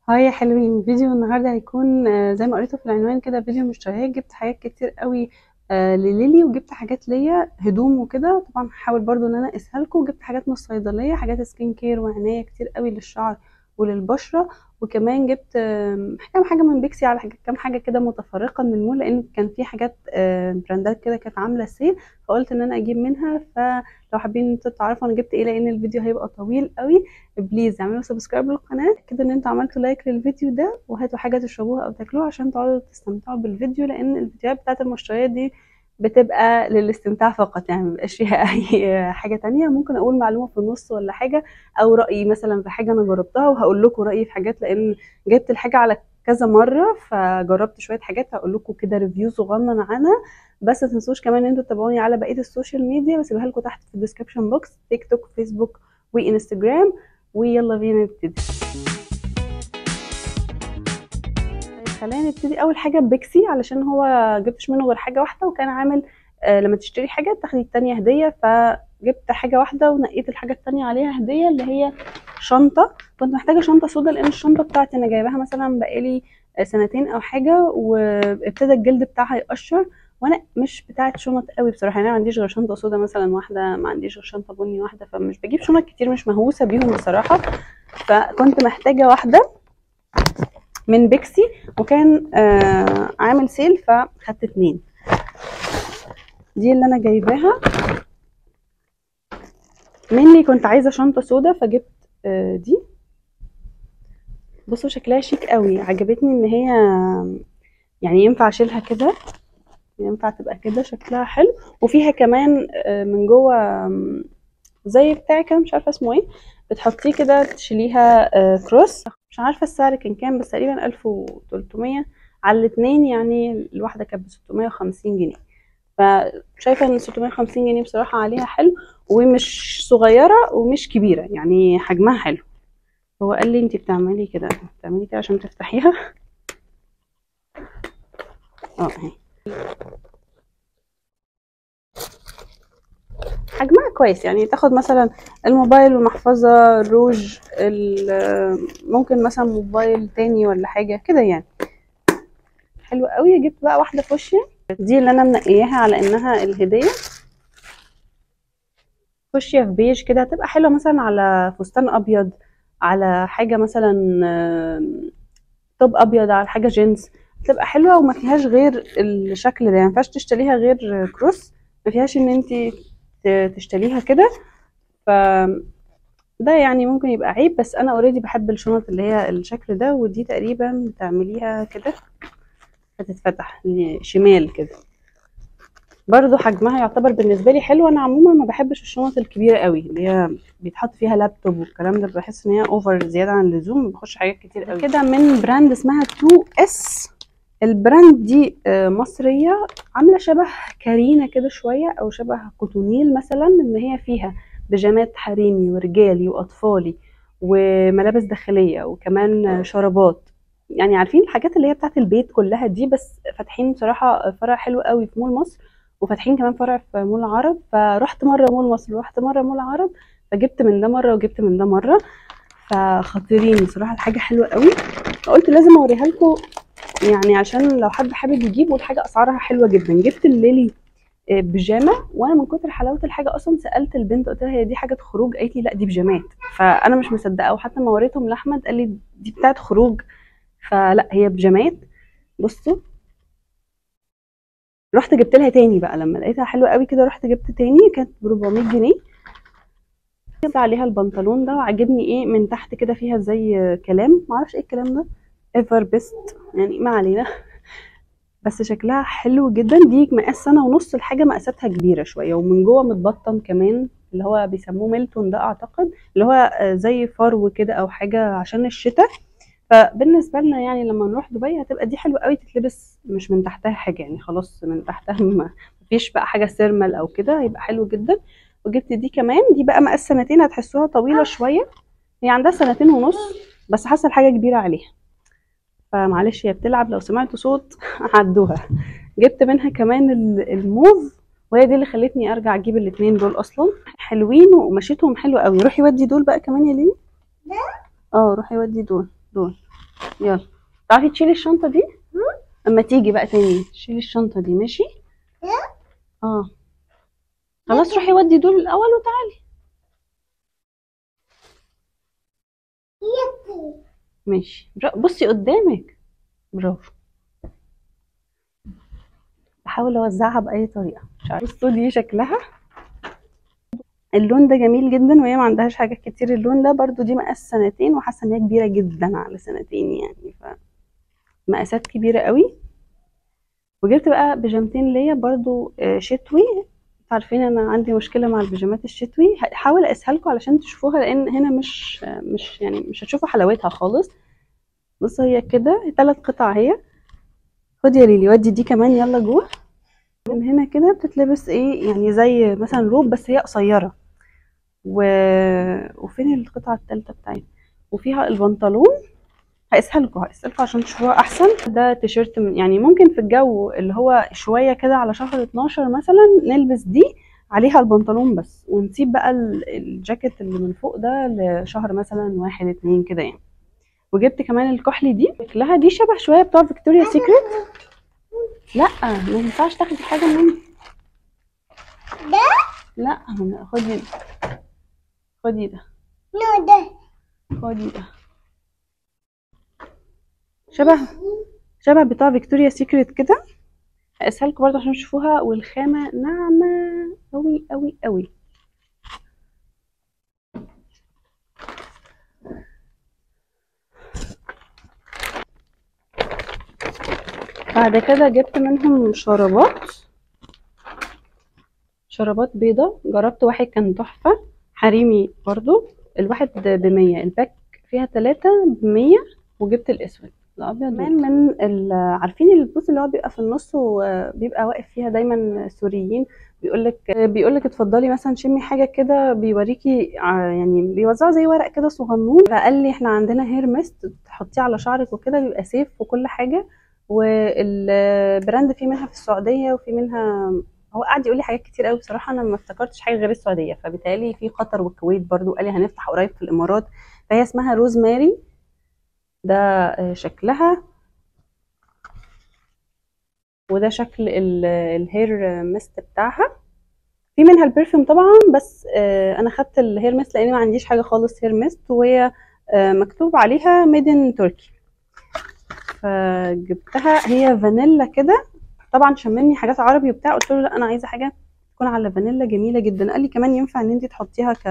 هاي يا حلوين فيديو النهارده هيكون آه، زي ما قريته في العنوان كده فيديو مشتريات جبت حاجات كتير قوي آه، لليلي وجبت حاجات ليا هدوم وكده طبعا هحاول برضو ان انا اقيسها لكم وجبت حاجات من الصيدليه حاجات سكين كير وعنايه كتير قوي للشعر وللبشره وكمان جبت آم، كام حاجه من بيكسي على حاجة كام حاجه كده متفرقه من المول لان كان في حاجات آه، براندات كده كانت عامله سيل فقلت ان انا اجيب منها فلو حابين انتوا تعرفوا انا جبت ايه لان الفيديو هيبقى طويل قوي بليز اعملوا سبسكرايب للقناه كده ان انتوا عملتوا لايك للفيديو ده وهاتوا حاجه تشربوها او تاكلوها عشان تقعدوا تستمتعوا بالفيديو لان الفيديوهات بتاعت المشتريات دي بتبقى للاستمتاع فقط يعني مبقاش فيها اي حاجه تانية ممكن اقول معلومه في النص ولا حاجه او رايي مثلا في حاجه انا جربتها وهقول لكم رايي في حاجات لان جبت الحاجه على كذا مره فجربت شويه حاجات هقول لكم كده ريفيو صغنن عنها بس ما تنسوش كمان ان انتوا تتابعوني على بقيه السوشيال ميديا بسيبها لكم تحت في الديسكربشن بوكس تيك توك فيسبوك وانستجرام ويلا بينا نبتدي طيب خلينا نبتدي اول حاجه بيكسي علشان هو جبتش منه غير حاجه واحده وكان عامل آه لما تشتري حاجه تاخدي التانية هديه فجبت حاجه واحده ونقيت الحاجه التانية عليها هديه اللي هي شنطه كنت محتاجه شنطه سودا لان الشنطه بتاعتي انا جايباها مثلا بقالي آه، سنتين او حاجه وابتدى الجلد بتاعها يقشر وانا مش بتاعه شنط قوي بصراحه يعني انا ما عنديش غير شنطه سودا مثلا واحده ما عنديش غير شنطه بني واحده فمش بجيب شنط كتير مش مهووسه بيهم بصراحه فكنت محتاجه واحده من بيكسي وكان آه عامل سيل فخدت اتنين دي اللي انا جايباها مني كنت عايزه شنطه سودا فجبت آه دي بصوا شكلها شيك قوي عجبتني ان هي يعني ينفع اشيلها كده ينفع تبقى كده شكلها حلو وفيها كمان آه، من جوه آم، زي بتاع كده مش عارفه اسمه ايه بتحطيه كده تشيليها آه، كروس مش عارفه السعر كان كام بس تقريبا 1300 على الاتنين يعني الواحده كانت ب 650 جنيه فشايفه ان 650 جنيه بصراحه عليها حلو ومش صغيره ومش كبيره يعني حجمها حلو هو قال لي انت بتعملي كده بتعملي كده عشان تفتحيها اه اهي حجمها كويس يعني تاخد مثلا الموبايل والمحفظة الروج ال- ممكن مثلا موبايل تاني ولا حاجة كده يعني حلو قوي جبت بقى واحدة فوشيا دي اللي انا منقياها على انها الهدية فوشيا في بيج كده هتبقى حلوة مثلا على فستان ابيض على حاجة مثلا آم، توب ابيض على حاجة جينز تبقى حلوة وما فيهاش غير الشكل ده يعني ما ينفعش تشتريها غير كروس ما فيهاش ان انت ت- تشتريها كده ف ده يعني ممكن يبقى عيب بس انا اوريدي بحب الشنط اللي هي الشكل ده ودي تقريبا بتعمليها كده هتتفتح شمال كده برضو حجمها يعتبر بالنسبه لي حلو انا عموما ما بحبش الشنط الكبيره قوي اللي هي بيتحط فيها لابتوب والكلام ده بحس ان هي اوفر زياده عن اللزوم بخش حاجات كتير قوي كده من براند اسمها 2 اس البراند دي آه، مصريه عامله شبه كارينا كده شويه او شبه كوتونيل مثلا ان هي فيها بيجامات حريمي ورجالي واطفالي وملابس داخليه وكمان شرابات يعني عارفين الحاجات اللي هي بتاعت البيت كلها دي بس فاتحين بصراحه فرع حلو قوي في مول مصر وفاتحين كمان فرع في مول عرب فرحت مره مول مصر ورحت مره مول عرب فجبت من ده مره وجبت من ده مره فخطيرين بصراحه الحاجه حلوه قوي فقلت لازم اوريها لكم يعني عشان لو حد حابب يجيب والحاجه اسعارها حلوه جدا جبت الليلي آه، بيجامه وانا من كتر حلاوه الحاجه اصلا سالت البنت قلت لها هي دي حاجه خروج قالت لي لا دي بيجامات فانا مش مصدقه وحتى لما وريتهم لاحمد قال لي دي بتاعت خروج فلا هي بيجامات بصوا رحت جبت لها تاني بقى لما لقيتها حلوه قوي كده رحت جبت تاني كانت ب 400 جنيه جبت عليها البنطلون ده وعجبني ايه من تحت كده فيها زي كلام معرفش ايه الكلام ده ايفر بيست يعني ما علينا بس شكلها حلو جدا دي مقاس سنه ونص الحاجه مقاساتها كبيره شويه ومن جوه متبطن كمان اللي هو بيسموه ميلتون ده اعتقد اللي هو آه، زي فرو كده او حاجه عشان الشتاء فبالنسبه لنا يعني لما نروح دبي هتبقى دي حلوه قوي تتلبس مش من تحتها حاجه يعني خلاص من تحتها ما فيش بقى حاجه سيرمال او كده هيبقى حلو جدا وجبت دي كمان دي بقى مقاس سنتين هتحسوها طويله شويه هي عندها سنتين ونص بس حاسه الحاجه كبيره عليها فمعلش هي بتلعب لو سمعتوا صوت عدوها جبت منها كمان ال- الموف وهي دي اللي خلتني ارجع اجيب الاتنين دول اصلا حلوين وقماشتهم حلوه قوي روحي ودي دول بقى كمان يا ليلي اه روحي ودي دول دول يلا تعرفي تشيلي الشنطه دي اما تيجي بقى تاني شيلي الشنطه دي ماشي اه خلاص روحي ودي دول الاول وتعالي ماشي برا- بصي قدامك برافو بحاول اوزعها باي طريقه مش عارفه بصوا دي شكلها اللون ده جميل جدا وهي ما عندهاش حاجات كتير اللون ده برضو دي مقاس سنتين وحاسه ان هي كبيره جدا على سنتين يعني ف مقاسات كبيره قوي وجبت بقى بيجامتين ليا برضو آه، شتوي انتوا عارفين انا عندي مشكله مع البيجامات الشتوي هحاول اقيسها لكم علشان تشوفوها لان هنا مش آه، مش يعني مش هتشوفوا حلاوتها خالص بصوا هي كده ثلاث قطع هي خدي يا ليلي ودي دي كمان يلا جوه من هنا كده بتتلبس ايه يعني زي مثلا روب بس هي قصيره و... وفين القطعه الثالثه بتاعتها وفيها البنطلون هقيسها لكم هقيسها لكم عشان تشوفوها احسن ده تيشيرت من- يعني ممكن في الجو اللي هو شويه كده على شهر 12 مثلا نلبس دي عليها البنطلون بس ونسيب بقى ال- الجاكيت اللي من فوق ده لشهر مثلا واحد اتنين كده يعني وجبت كمان الكحلي دي شكلها دي شبه شويه بتوع فيكتوريا سيكريت لا ما ينفعش تاخدي حاجه مني ده لا خدي خدي ده نو ده خدي ده شبه شبه بتاع فيكتوريا سيكريت كده هقيسها لكم برضه عشان تشوفوها والخامة ناعمة أوي أوي أوي بعد كده جبت منهم شرابات شرابات بيضة جربت واحد كان تحفة حريمي برضو الواحد بمية الباك فيها تلاتة بمية وجبت الأسود الأبيض كمان من ال- عارفين البوس اللي هو بيبقى في النص وبيبقى واقف فيها دايما سوريين بيقولك بيقولك اتفضلي مثلا شمي حاجة كده بيوريكي ع- يعني بيوزعوا زي ورق كده صغنون فقال لي احنا عندنا هير ميست تحطيه على شعرك وكده بيبقى سيف وكل حاجة والبراند فيه منها في السعودية وفي منها هو قعد يقول لي حاجات كتير قوي بصراحه انا ما افتكرتش حاجه غير السعوديه فبالتالي في قطر والكويت برضو قال لي هنفتح قريب في الامارات فهي اسمها روز ماري ده آه، شكلها وده شكل ال- الهير ميست بتاعها في منها البرفيوم طبعا بس آه، انا خدت الهير ميست لان ما عنديش حاجه خالص هير ميست وهي آه، مكتوب عليها ميد ان تركي فجبتها هي فانيلا كده طبعا شمني حاجات عربي وبتاع قلت له لا انا عايزه حاجه تكون على فانيلا جميله جدا قال لي كمان ينفع ان انت تحطيها ك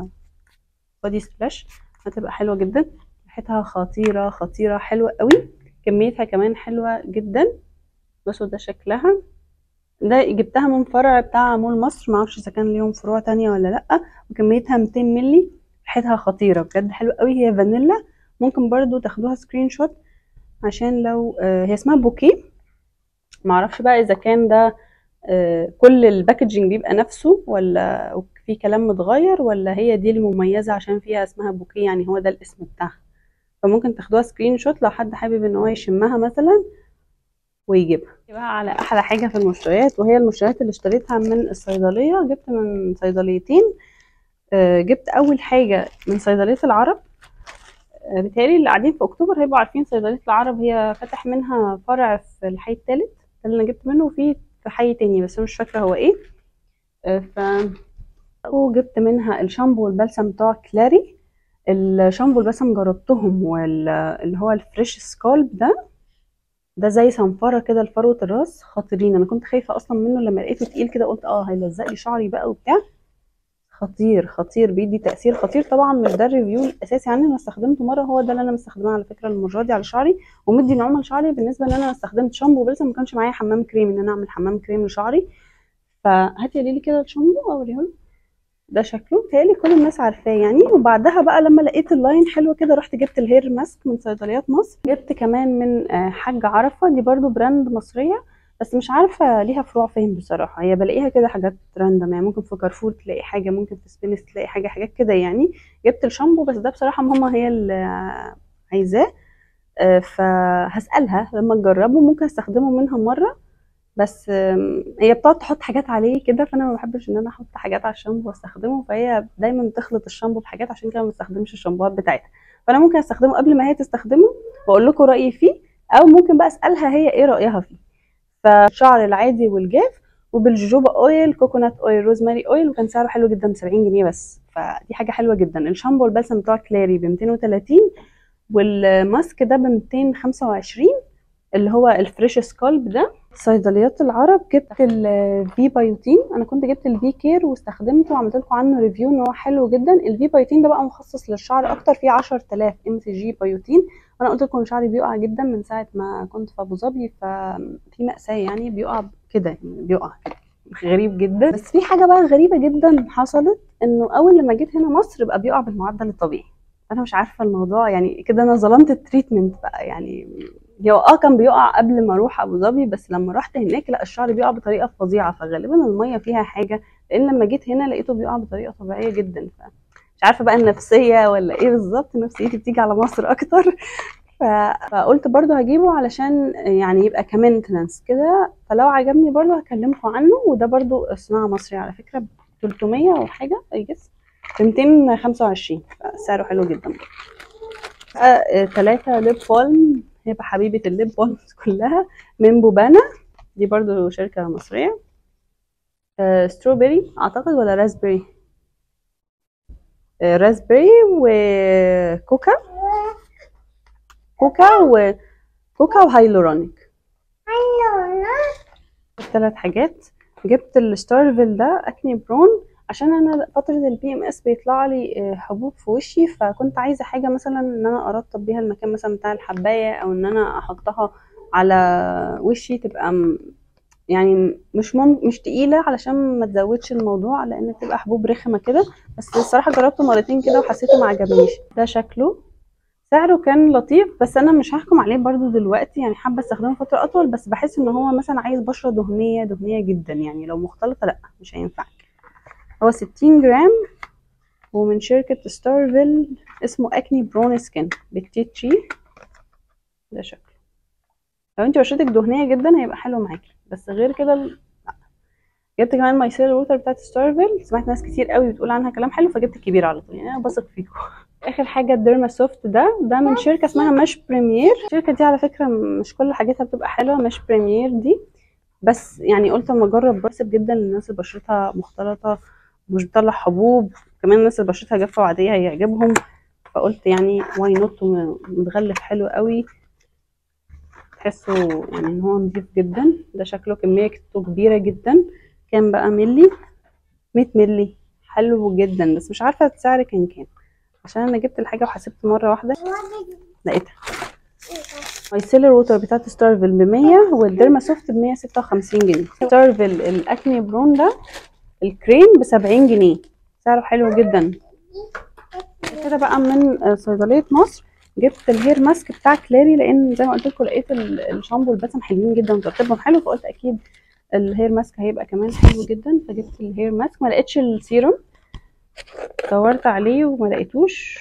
بودي سبلاش هتبقى حلوه جدا ريحتها خطيره خطيره حلوه قوي كميتها كمان حلوه جدا بصوا ده شكلها ده جبتها من فرع بتاع مول مصر معرفش اذا كان ليهم فروع تانية ولا لا وكميتها 200 ملي ريحتها خطيره بجد حلوه قوي هي فانيلا ممكن برضو تاخدوها سكرين شوت عشان لو آه، هي اسمها بوكيه معرفش بقى اذا كان ده آه، كل الباكجينج بيبقى نفسه ولا في كلام متغير ولا هي دي المميزة عشان فيها اسمها بوكيه يعني هو ده الاسم بتاعها فممكن تاخدوها سكرين شوت لو حد حابب ان هو يشمها مثلا ويجيبها بقى على احلى حاجة في المشتريات وهي المشتريات اللي اشتريتها من الصيدلية جبت من صيدليتين آه، جبت اول حاجة من صيدلية العرب آه، بيتهيألي اللي قاعدين في اكتوبر هيبقوا عارفين صيدلية العرب هي فتح منها فرع في الحي التالت ده اللي انا جبت منه وفي في حي تاني بس أنا مش فاكرة هو ايه آه، ف وجبت منها الشامبو والبلسم بتوع كلاري الشامبو والبلسم جربتهم واللي هو الفريش سكالب ده ده زي صنفرة كده لفروة الراس خطيرين انا كنت خايفة اصلا منه لما لقيته تقيل كده قلت اه هيلزق لي شعري بقى وبتاع خطير خطير بيدي تأثير خطير طبعا مش ده الريفيو الاساسي عني انا استخدمته مرة هو ده اللي انا مستخدماه على فكرة المرة دي على شعري ومدي نعومة لشعري بالنسبة ان انا استخدمت شامبو بلسم ما كانش معايا حمام كريم ان انا اعمل حمام كريم لشعري فهاتي يا ليلي كده الشامبو اوريهولك ده شكله بتهيألي كل الناس عارفاه يعني وبعدها بقى لما لقيت اللاين حلو كده رحت جبت الهير ماسك من صيدليات مصر جبت كمان من آه، حاج عرفة دي برضو براند مصرية بس مش عارفة ليها فروع فين بصراحة هي بلاقيها كده حاجات راندم يعني ممكن في كارفور تلاقي حاجة ممكن في سبينس تلاقي حاجة حاجات كده يعني جبت الشامبو بس ده بصراحة ماما هي اللي عايزاه آه، فهسألها لما تجربه ممكن استخدمه منها مرة بس آم، هي بتقعد تحط حاجات عليه كده فانا ما بحبش ان انا احط حاجات على الشامبو واستخدمه فهي دايما بتخلط الشامبو بحاجات عشان كده ما بستخدمش الشامبوهات بتاعتها فانا ممكن استخدمه قبل ما هي تستخدمه واقول لكم رايي فيه او ممكن بقى اسالها هي ايه رايها فيه فالشعر العادي والجاف وبالجوجوبا اويل كوكونات اويل روزماري اويل وكان سعره حلو جدا ب 70 جنيه بس فدي حاجه حلوه جدا الشامبو والبلسم بتوع كلاري ب 230 والماسك ده ب 225 اللي هو الفريش سكالب ده صيدليات العرب جبت الفي بايوتين انا كنت جبت الفي كير واستخدمته وعملت لكم عنه ريفيو ان هو حلو جدا الفي بايوتين ده بقى مخصص للشعر اكتر فيه 10000 ام سي جي بايوتين انا قلت لكم شعري بيقع جدا من ساعه ما كنت في ابو ظبي ففي مأساة يعني بيقع كده يعني بيقع كده غريب جدا بس في حاجه بقى غريبه جدا حصلت انه اول لما جيت هنا مصر بقى بيقع بالمعدل الطبيعي انا مش عارفه الموضوع يعني كده انا ظلمت التريتمنت بقى يعني هو اه كان بيقع قبل ما اروح ابو ظبي بس لما رحت هناك لا الشعر بيقع بطريقه فظيعه فغالبا الميه فيها حاجه لان لما جيت هنا لقيته بيقع بطريقه طبيعيه جدا ف مش عارفه بقى النفسيه ولا ايه بالظبط نفسيتي بتيجي على مصر اكتر ف... فقلت برضو هجيبه علشان يعني يبقى كمينتنس كده فلو عجبني برضو هكلمكم عنه وده برضو صناعه مصري على فكره ب 300 او حاجه اي جس ب 225 فسعره حلو جدا ثلاثة ليب بالم هيبقى حبيبة الليب بالمز كلها من بوبانا دي برضو شركة مصرية آه ستروبري اعتقد ولا راسبري آه راسبري وكوكا كوكا وكوكا وهايلورونيك ثلاث حاجات جبت الستارفل ده اكني برون عشان انا فتره البي ام اس بيطلع لي حبوب في وشي فكنت عايزه حاجه مثلا ان انا ارطب بيها المكان مثلا بتاع الحبايه او ان انا احطها على وشي تبقى يعني مش مم مش تقيله علشان ما تزودش الموضوع لان بتبقى حبوب رخمه كده بس الصراحه جربته مرتين كده وحسيته ما عجبنيش ده شكله سعره كان لطيف بس انا مش هحكم عليه برضو دلوقتي يعني حابه استخدمه فتره اطول بس بحس ان هو مثلا عايز بشره دهنيه دهنيه جدا يعني لو مختلطه لا مش هينفع هو 60 جرام ومن شركة ستارفيل اسمه اكني برون سكين بالتي تري ده شكله لو انت بشرتك دهنية جدا هيبقى حلو معاكي بس غير كده لا جبت كمان مايسيل ووتر بتاعت ستارفيل سمعت ناس كتير قوي بتقول عنها كلام حلو فجبت الكبير على طول يعني انا بثق فيكم اخر حاجه الديرما سوفت ده ده من شركه اسمها ماش بريمير الشركه دي على فكره مش كل حاجاتها بتبقى حلوه ماش بريمير دي بس يعني قلت اما اجرب مناسب جدا للناس اللي بشرتها مختلطه مش بتطلع حبوب كمان الناس اللي بشرتها جافه وعاديه هيعجبهم فقلت يعني واي نوت متغلف حلو قوي تحسوا يعني ان هو نظيف جدا ده شكله كميته كبيره جدا كام بقى ملي 100 ملي حلو جدا بس مش عارفه السعر كان كام عشان انا جبت الحاجه وحسبت مره واحده لقيتها مايسيلر ووتر بتاعت ستارفيل ب 100 والديرما سوفت ب 156 جنيه ستارفيل الاكني برون ده الكريم ب 70 جنيه سعره حلو جدا كده بقى من صيدليه مصر جبت الهير ماسك بتاع كلاري لان زي ما قلت لكم لقيت الشامبو والبسم حلوين جدا وترطيبهم حلو فقلت اكيد الهير ماسك هيبقى كمان حلو جدا فجبت الهير ماسك ما لقيتش السيروم دورت عليه وما لقيتوش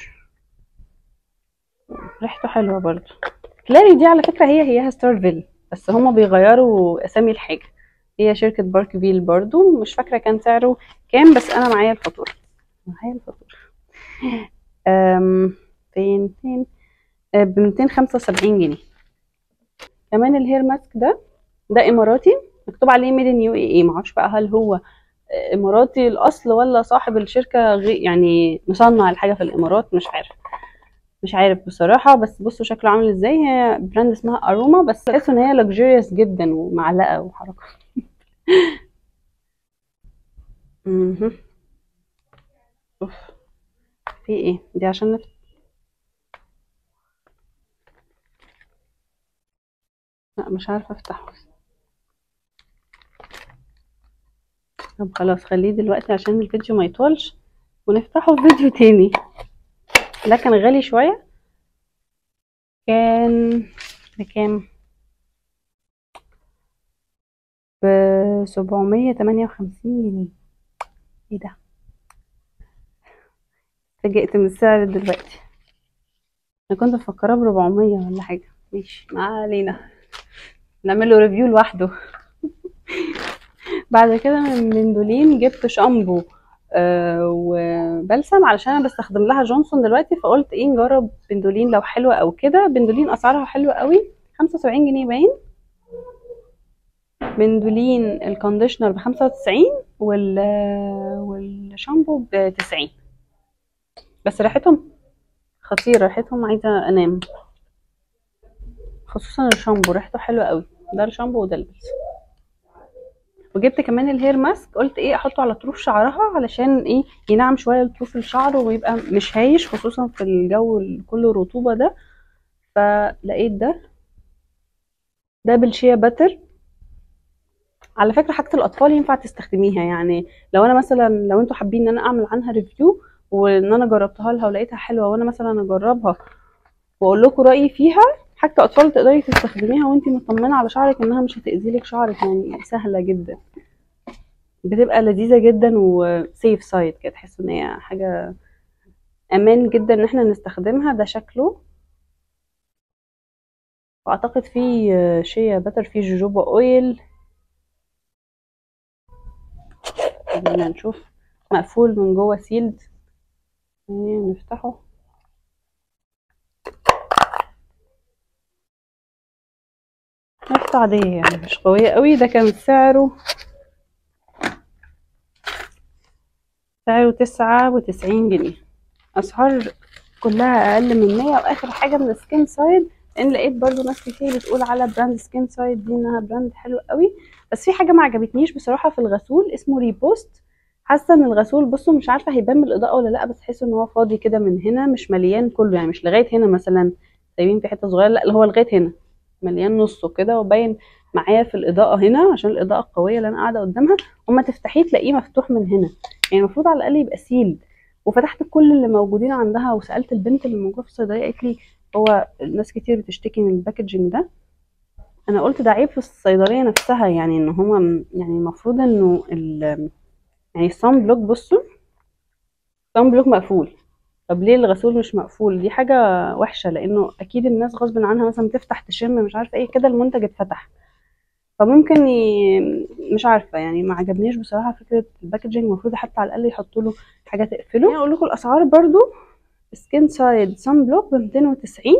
ريحته حلوه برضو كلاري دي على فكره هي هيها ستارفيل بس هما بيغيروا اسامي الحاجه هي شركه باركفيل برضو مش فاكره كان سعره كام بس انا معايا الفاتوره معايا الفاتوره أم فين فين ب 275 جنيه كمان الهير ماسك ده ده اماراتي مكتوب عليه ميد ان يو اي اي معرفش بقى هل هو اماراتي الاصل ولا صاحب الشركه غي يعني مصنع الحاجه في الامارات مش عارف مش عارف بصراحه بس بصوا شكله عامل ازاي هي براند اسمها اروما بس تحس ان هي لكجيريوس جدا ومعلقه وحركه اها اوف في ايه دي عشان نفت... لا مش عارفه افتحه طب خلاص خليه دلوقتي عشان الفيديو ما يطولش ونفتحه في فيديو تاني ده كان غالي شوية كان بكام ب سبعمية تمانية وخمسين جنيه ايه ده اتفاجئت من السعر دلوقتي انا كنت مفكراه بربعمية ولا حاجة ماشي ما علينا نعمله ريفيو لوحده بعد كده من مندولين جبت شامبو آه وبلسم علشان انا بستخدم لها جونسون دلوقتي فقلت ايه نجرب بندولين لو حلوه او كده بندولين اسعارها حلوه قوي 75 جنيه باين بندولين الكونديشنر ب 95 وال والشامبو ب 90 بس ريحتهم خطيره ريحتهم عايزه انام خصوصا الشامبو ريحته حلوه قوي ده الشامبو وده البس وجبت كمان الهير ماسك قلت ايه احطه على طروف شعرها علشان ايه ينعم شويه طروف الشعر ويبقى مش هايش خصوصا في الجو اللي كله رطوبه ده فلقيت ده ده بالشيا باتر على فكره حاجه الاطفال ينفع تستخدميها يعني لو انا مثلا لو انتوا حابين ان انا اعمل عنها ريفيو وان انا جربتها لها ولقيتها حلوه وانا مثلا اجربها واقول لكم رايي فيها حاجه اطفال تقدري تستخدميها وانتي مطمنه على شعرك انها مش هتاذي لك شعرك يعني سهله جدا بتبقى لذيذه جدا وسيف سايد كده تحس ان هي حاجه امان جدا ان احنا نستخدمها ده شكله واعتقد فيه شيا باتر فيه جوجوبا اويل خلينا نشوف مقفول من جوه سيلد نفتحه ريحته عادية يعني مش قوية قوي ده كان سعره سعره تسعة وتسعين جنيه أسعار كلها أقل من مية وآخر حاجة من سكين سايد لأن لقيت برضو ناس كتير بتقول على براند سكين سايد دي إنها براند حلو قوي بس في حاجة ما عجبتنيش بصراحة في الغسول اسمه ريبوست حاسة إن الغسول بصوا مش عارفة هيبان بالإضاءة ولا لأ بس تحسوا إن هو فاضي كده من هنا مش مليان كله يعني مش لغاية هنا مثلا سايبين في حتة صغيرة لأ اللي هو لغاية هنا مليان نصه كده وباين معايا في الاضاءه هنا عشان الاضاءه القويه اللي انا قاعده قدامها وما تفتحيه تلاقيه مفتوح من هنا يعني المفروض على الاقل يبقى سيلد وفتحت كل اللي موجودين عندها وسالت البنت اللي موجوده في الصيدليه قالت لي هو ناس كتير بتشتكي من الباكجينج ده انا قلت ده عيب في الصيدليه نفسها يعني ان هو يعني المفروض انه ال يعني الصن بلوك بصوا الصن بلوك مقفول طب ليه الغسول مش مقفول دي حاجة وحشة لأنه أكيد الناس غصب عنها مثلا تفتح تشم مش عارفة ايه كده المنتج اتفتح فممكن ي... مش عارفة يعني ما عجبنيش بصراحة فكرة الباكجينج المفروض حتى على الأقل يحطوا له حاجة تقفله يعني أقول لكم الأسعار برضو سكين سايد سان بلوك ب 290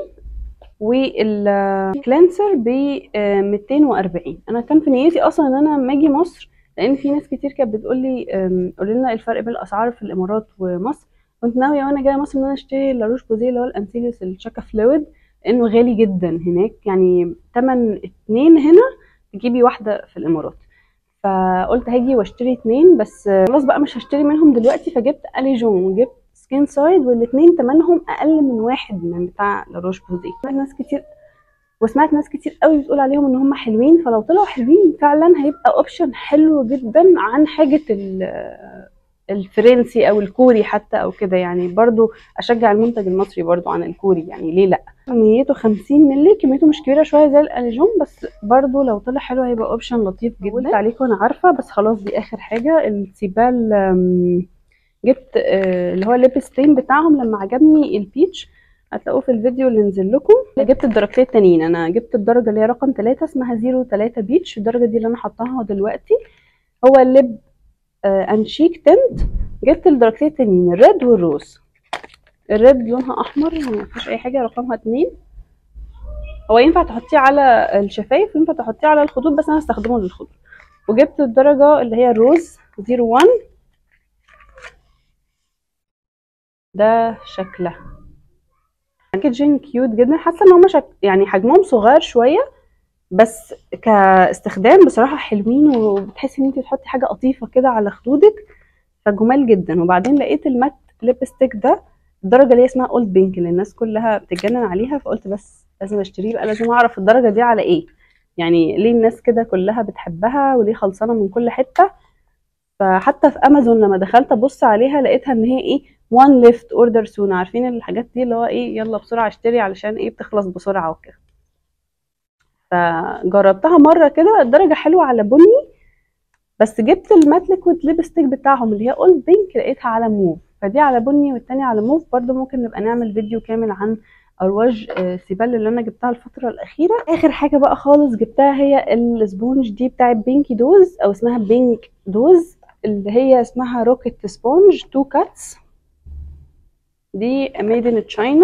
والكلانسر ب 240 أنا كان في نيتي أصلا إن أنا لما أجي مصر لأن في ناس كتير كانت بتقول لي قولي لنا الفرق بين الأسعار في الإمارات ومصر كنت ناوية وانا جاية مصر ان انا اشتري لاروش بوزيه اللي هو الانسيليوس الشاكا فلويد لانه غالي جدا هناك يعني تمن اتنين هنا تجيبي واحدة في الامارات فقلت هاجي واشتري اتنين بس خلاص بقى مش هشتري منهم دلوقتي فجبت اليجون وجبت سكين سايد والاتنين تمنهم اقل من واحد من بتاع لاروش بوزيه ناس كتير وسمعت ناس كتير قوي بتقول عليهم ان هم حلوين فلو طلعوا حلوين فعلا هيبقى اوبشن حلو جدا عن حاجة الفرنسي او الكوري حتى او كده يعني برضو اشجع المنتج المصري برضو عن الكوري يعني ليه لا كميته 50 مللي كميته مش كبيره شويه زي الاليجون بس برضو لو طلع حلو هيبقى اوبشن لطيف جدا قلت عليكم انا عارفه بس خلاص دي اخر حاجه السيبال جبت اللي هو الليبستين بتاعهم لما عجبني البيتش هتلاقوه في الفيديو اللي نزل لكم جبت الدرجتين التانيين انا جبت الدرجه اللي هي رقم 3 اسمها 03 بيتش الدرجه دي اللي انا حطاها دلوقتي هو الليب انشيك تنت جبت الدرجتين التانيين الريد والروز الريد لونها احمر ما فيش اي حاجه رقمها اتنين هو ينفع تحطيه على الشفايف وينفع تحطيه على الخدود بس انا هستخدمه للخدود وجبت الدرجه اللي هي الروز 01 ده شكلها باكجينج كيوت جدا حاسه ان هما شك... يعني حجمهم صغير شويه بس كاستخدام بصراحه حلوين وبتحسي ان انت تحطي حاجه قطيفه كده على خدودك فجمال جدا وبعدين لقيت المات ليبستيك ده الدرجه اللي هي اسمها اولد بينك اللي الناس كلها بتتجنن عليها فقلت بس لازم اشتريه بقى لازم اعرف الدرجه دي على ايه يعني ليه الناس كده كلها بتحبها وليه خلصانه من كل حته فحتى في امازون لما دخلت ابص عليها لقيتها ان هي ايه وان ليفت اوردر سون عارفين الحاجات دي اللي هو ايه يلا بسرعه اشتري علشان ايه بتخلص بسرعه وكده فجربتها مره كده الدرجه حلوه على بني بس جبت المات ليكويد ليبستيك بتاعهم اللي هي اولد بينك لقيتها على موف فدي على بني والتانية على موف برضو ممكن نبقى نعمل فيديو كامل عن ارواج سيبال اللي انا جبتها الفتره الاخيره اخر حاجه بقى خالص جبتها هي السبونج دي بتاعت بينكي دوز او اسمها بينك دوز اللي هي اسمها روكيت سبونج تو كاتس دي ميد ان تشاينا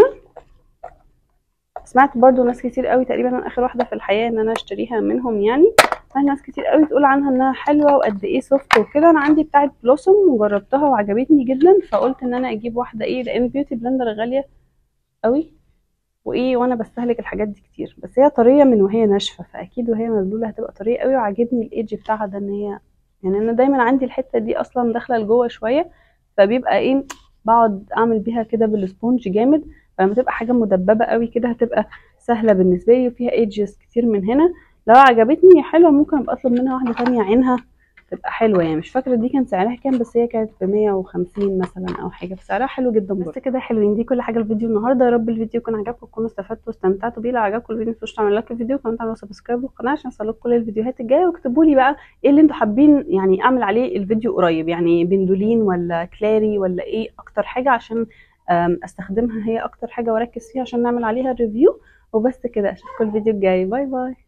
سمعت برضو ناس كتير قوي تقريبا انا اخر واحده في الحياه ان انا اشتريها منهم يعني ناس كتير قوي تقول عنها انها حلوه وقد ايه سوفت وكده انا عندي بتاعه بلوسوم وجربتها وعجبتني جدا فقلت ان انا اجيب واحده ايه لان بيوتي بلندر غاليه قوي وايه وانا بستهلك الحاجات دي كتير بس هي طريه من وهي ناشفه فاكيد وهي مبلوله هتبقى طريه قوي وعاجبني الايدج بتاعها ده ان هي يعني انا دايما عندي الحته دي اصلا داخله لجوه شويه فبيبقى ايه بقعد اعمل بيها كده بالسبونج جامد فلما تبقى حاجه مدببه قوي كده هتبقى سهله بالنسبه لي وفيها ايدجز كتير من هنا لو عجبتني حلوه ممكن ابقى اطلب منها واحده تانية عينها تبقى حلوه يعني مش فاكره دي كان سعرها كام بس هي كانت ب 150 مثلا او حاجه فسعرها حلو جدا برضه بس كده حلوين دي كل حاجه الفيديو النهارده يا رب الفيديو يكون عجبكم تكونوا استفدتوا واستمتعتوا بيه لو عجبكم الفيديو متنسوش تعملوا لايك للفيديو وكمان تعملوا سبسكرايب للقناه عشان يوصلكم كل الفيديوهات الجايه واكتبوا لي بقى ايه اللي انتوا حابين يعني اعمل عليه الفيديو قريب يعني بندولين ولا كلاري ولا ايه اكتر حاجه عشان استخدمها هي اكتر حاجه واركز فيها عشان نعمل عليها الريفيو وبس كده اشوفكم الفيديو الجاي باي باي